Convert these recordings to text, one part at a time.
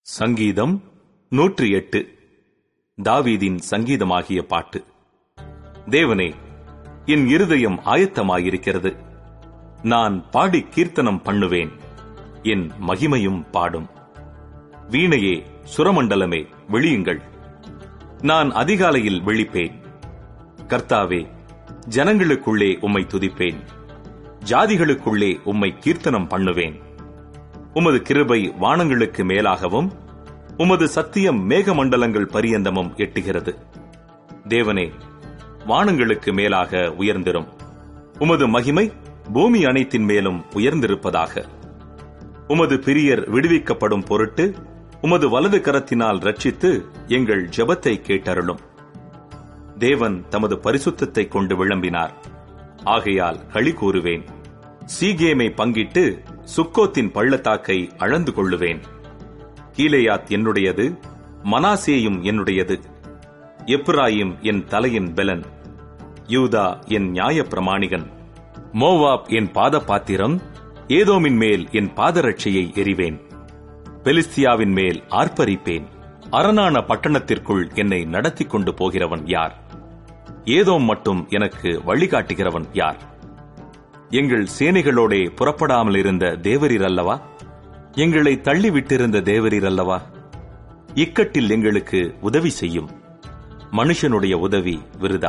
சங்கீதம் நூற்றி எட்டு தாவீதின் சங்கீதமாகிய பாட்டு தேவனே என் இருதயம் ஆயத்தமாயிருக்கிறது நான் பாடி கீர்த்தனம் பண்ணுவேன் என் மகிமையும் பாடும் வீணையே சுரமண்டலமே விழியுங்கள் நான் அதிகாலையில் விழிப்பேன் கர்த்தாவே ஜனங்களுக்குள்ளே உம்மை துதிப்பேன் ஜாதிகளுக்குள்ளே உம்மை கீர்த்தனம் பண்ணுவேன் உமது கிருபை வானங்களுக்கு மேலாகவும் உமது சத்தியம் மேகமண்டலங்கள் பரியந்தமும் எட்டுகிறது தேவனே வானங்களுக்கு மேலாக உயர்ந்திரும் உமது மகிமை பூமி அனைத்தின் மேலும் உயர்ந்திருப்பதாக உமது பிரியர் விடுவிக்கப்படும் பொருட்டு உமது வலது கரத்தினால் ரட்சித்து எங்கள் ஜெபத்தை கேட்டருளும் தேவன் தமது பரிசுத்தத்தை கொண்டு விளம்பினார் ஆகையால் களி கூறுவேன் சீகேமை பங்கிட்டு சுக்கோத்தின் பள்ளத்தாக்கை அளந்து கொள்ளுவேன் கீலேயாத் என்னுடையது மனாசேயும் என்னுடையது எப்ராயிம் என் தலையின் பெலன் யூதா என் நியாய பிரமாணிகன் மோவாப் என் பாத பாத்திரம் ஏதோமின் மேல் என் பாதரட்சையை எறிவேன் பெலிஸ்தியாவின் மேல் ஆர்ப்பரிப்பேன் அரணான பட்டணத்திற்குள் என்னை நடத்தி கொண்டு போகிறவன் யார் ஏதோம் மட்டும் எனக்கு வழிகாட்டுகிறவன் யார் எங்கள் சேனைகளோடே புறப்படாமல் இருந்த தேவரீர் அல்லவா எங்களை தள்ளிவிட்டிருந்த தேவரீர் அல்லவா இக்கட்டில் எங்களுக்கு உதவி செய்யும் மனுஷனுடைய உதவி விருதா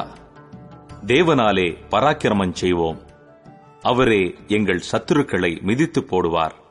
தேவனாலே பராக்கிரமம் செய்வோம் அவரே எங்கள் சத்துருக்களை மிதித்து போடுவார்